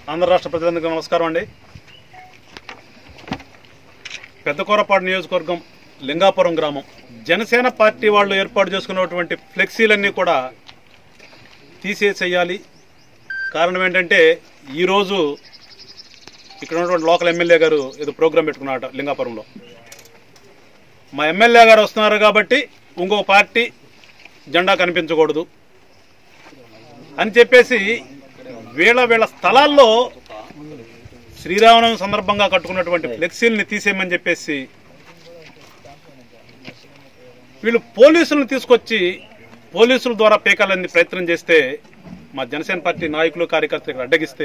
ఆంధ్ర రాష్ట్ర ప్రజలందరికీ నమస్కారం అండి పెద్దకూరపాడు నియోజకవర్గం లింగాపురం గ్రామం జనసేన పార్టీ వాళ్ళు ఏర్పాటు చేసుకున్నటువంటి ఫ్లెక్సీలన్నీ కూడా తీసేసేయాలి కారణం ఏంటంటే ఈరోజు ఇక్కడ ఉన్నటువంటి లోకల్ ఎమ్మెల్యే గారు ఏదో ప్రోగ్రాం పెట్టుకున్నారట లింగాపురంలో మా ఎమ్మెల్యే గారు వస్తున్నారు కాబట్టి ఇంకో పార్టీ జెండా కనిపించకూడదు అని చెప్పేసి వీళ్ళ వీళ్ళ స్థలాల్లో శ్రీరామనవమి సందర్భంగా కట్టుకున్నటువంటి ఫ్లెక్సీల్ని తీసేయమని చెప్పేసి వీళ్ళు పోలీసులను తీసుకొచ్చి పోలీసుల ద్వారా పీకాలని ప్రయత్నం చేస్తే మా జనసేన పార్టీ నాయకులు కార్యకర్తలు ఇక్కడ అడ్డగిస్తే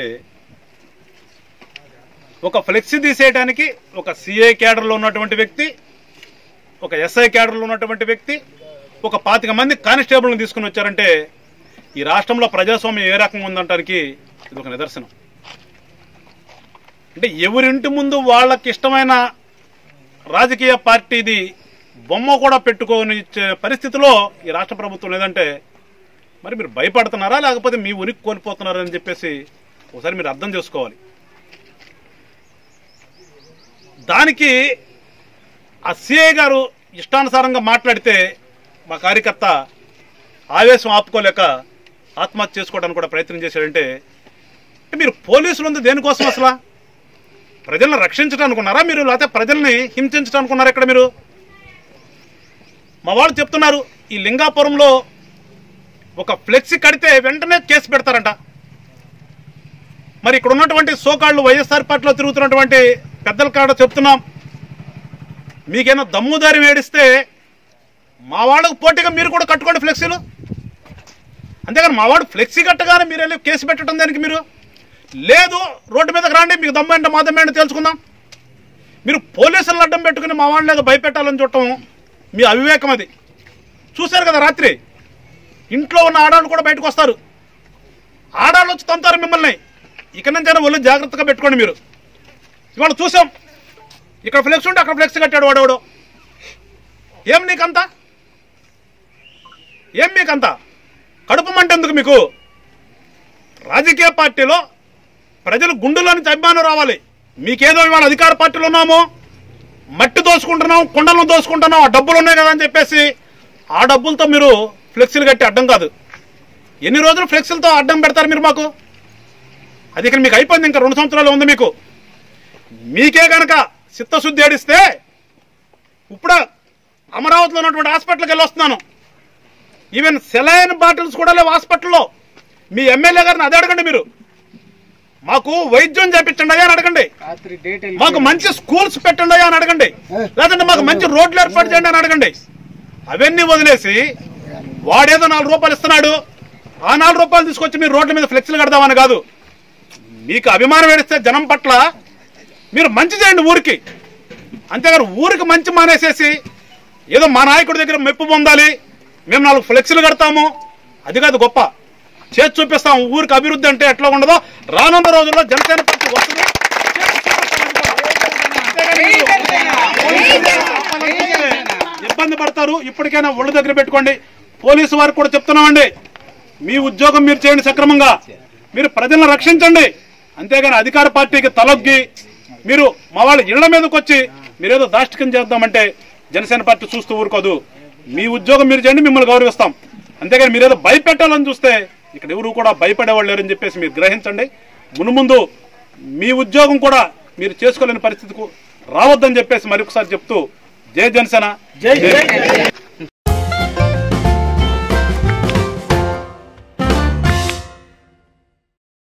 ఒక ఫ్లెక్సీ తీసేయడానికి ఒక సిఏ క్యాడర్లో ఉన్నటువంటి వ్యక్తి ఒక ఎస్ఐ క్యాడర్లో ఉన్నటువంటి వ్యక్తి ఒక పాతిక మంది కానిస్టేబుల్ని తీసుకుని వచ్చారంటే ఈ రాష్ట్రంలో ప్రజాస్వామ్యం ఏ రకంగా ఉందంటానికి ఇది ఒక నిదర్శనం అంటే ఎవరింటి ముందు వాళ్ళకి ఇష్టమైన రాజకీయ పార్టీది బొమ్మ కూడా పెట్టుకొని ఇచ్చే పరిస్థితిలో ఈ రాష్ట్ర ప్రభుత్వం లేదంటే మరి మీరు భయపడుతున్నారా లేకపోతే మీ ఉనికి కోల్పోతున్నారా అని చెప్పేసి ఒకసారి మీరు అర్థం చేసుకోవాలి దానికి ఆ సిఐ గారు ఇష్టానుసారంగా మాట్లాడితే మా కార్యకర్త ఆవేశం ఆపుకోలేక ఆత్మహత్య చేసుకోవడానికి కూడా ప్రయత్నం చేశాడంటే అంటే మీరు పోలీసులు ఉంది దేనికోసం అసలు ప్రజలను రక్షించడం అనుకున్నారా మీరు లేకపోతే ప్రజల్ని హింసించడం అనుకున్నారా ఇక్కడ మీరు మా వాళ్ళు చెప్తున్నారు ఈ లింగాపురంలో ఒక ఫ్లెక్సీ కడితే వెంటనే కేసు పెడతారంట మరి ఇక్కడ ఉన్నటువంటి సోకాళ్ళు వైఎస్ఆర్ పార్టీలో తిరుగుతున్నటువంటి పెద్దల కాడ చెప్తున్నాం మీకేమో దమ్ముదారి వేడిస్తే మా వాళ్ళకు పోటీగా మీరు కూడా కట్టుకోండి ఫ్లెక్సీలు అంతేగాని మా వాడు ఫ్లెక్సీ కట్టగానే మీరు వెళ్ళి కేసు పెట్టడం దానికి మీరు లేదు రోడ్డు మీదకి రండి మీకు దమ్ము ఏంటో మా దమ్ము ఏంటో తెలుసుకుందాం మీరు పోలీసులను అడ్డం పెట్టుకుని మా వాళ్ళని ఏదో భయపెట్టాలని చూడటం మీ అవివేకం అది చూశారు కదా రాత్రి ఇంట్లో ఉన్న ఆడాళ్ళు కూడా బయటకు వస్తారు ఆడాళ్ళు వచ్చి తంతారు మిమ్మల్ని ఇక నుంచైనా ఒళ్ళు జాగ్రత్తగా పెట్టుకోండి మీరు ఇవాళ చూసాం ఇక్కడ ఫ్లెక్స్ ఉంటే అక్కడ ఫ్లెక్స్ కట్టాడు వాడేవాడు ఏం నీకంతా ఏం మీకంతా కడుపు మంట ఎందుకు మీకు రాజకీయ పార్టీలో ప్రజలు గుండెలో నుంచి అభిమానం రావాలి మీకేదో ఇవాళ అధికార పార్టీలో ఉన్నాము మట్టి దోసుకుంటున్నాం కుండలను దోసుకుంటున్నాం ఆ డబ్బులు ఉన్నాయి కదా అని చెప్పేసి ఆ డబ్బులతో మీరు ఫ్లెక్సీలు కట్టి అడ్డం కాదు ఎన్ని రోజులు ఫ్లెక్సీలతో అడ్డం పెడతారు మీరు మాకు అది ఇక్కడ మీకు అయిపోయింది ఇంకా రెండు సంవత్సరాలు ఉంది మీకు మీకే గనక చిత్తశుద్ధి ఏడిస్తే ఇప్పుడు అమరావతిలో ఉన్నటువంటి హాస్పిటల్కి వెళ్ళి వస్తున్నాను ఈవెన్ సెలైన్ బాటిల్స్ కూడా లేవు హాస్పిటల్లో మీ ఎమ్మెల్యే గారిని అదే అడగండి మీరు మాకు వైద్యం చేపించండి అయ్యా అని అడగండి రాత్రి డేట్ మాకు మంచి స్కూల్స్ పెట్టండి అయ్యా అని అడగండి లేదంటే మాకు మంచి రోడ్లు ఏర్పాటు చేయండి అని అడగండి అవన్నీ వదిలేసి వాడేదో నాలుగు రూపాయలు ఇస్తున్నాడు ఆ నాలుగు రూపాయలు తీసుకొచ్చి మీరు రోడ్ల మీద ఫ్లెక్సీలు కడదామని కాదు మీకు అభిమానం ఏడిస్తే జనం పట్ల మీరు మంచి చేయండి ఊరికి అంతేగాని ఊరికి మంచి మానేసేసి ఏదో మా నాయకుడి దగ్గర మెప్పు పొందాలి మేము నాలుగు ఫ్లెక్సీలు కడతాము అది కాదు గొప్ప చేసి చూపిస్తాం ఊరికి అభివృద్ధి అంటే ఎట్లా ఉండదో రానున్న రోజుల్లో జనసేన పార్టీ వస్తుంది ఇబ్బంది పడతారు ఇప్పటికైనా ఒళ్ళు దగ్గర పెట్టుకోండి పోలీసు వారికి కూడా చెప్తున్నామండి మీ ఉద్యోగం మీరు చేయండి సక్రమంగా మీరు ప్రజలను రక్షించండి అంతేగాని అధికార పార్టీకి తలొగ్గి మీరు మా వాళ్ళ ఇళ్ల మీదకి వచ్చి మీరేదో దాష్టికం చేద్దామంటే జనసేన పార్టీ చూస్తూ ఊరుకోదు మీ ఉద్యోగం మీరు చేయండి మిమ్మల్ని గౌరవిస్తాం అంతేగాని మీరేదో భయపెట్టాలని చూస్తే ఇక్కడ ఎవరు కూడా భయపడేవాళ్ళు లేరని చెప్పేసి మీరు గ్రహించండి మునుముందు మీ ఉద్యోగం కూడా మీరు చేసుకోలేని పరిస్థితికి రావద్దని చెప్పేసి మరొకసారి చెప్తూ జై జనసేన జై జై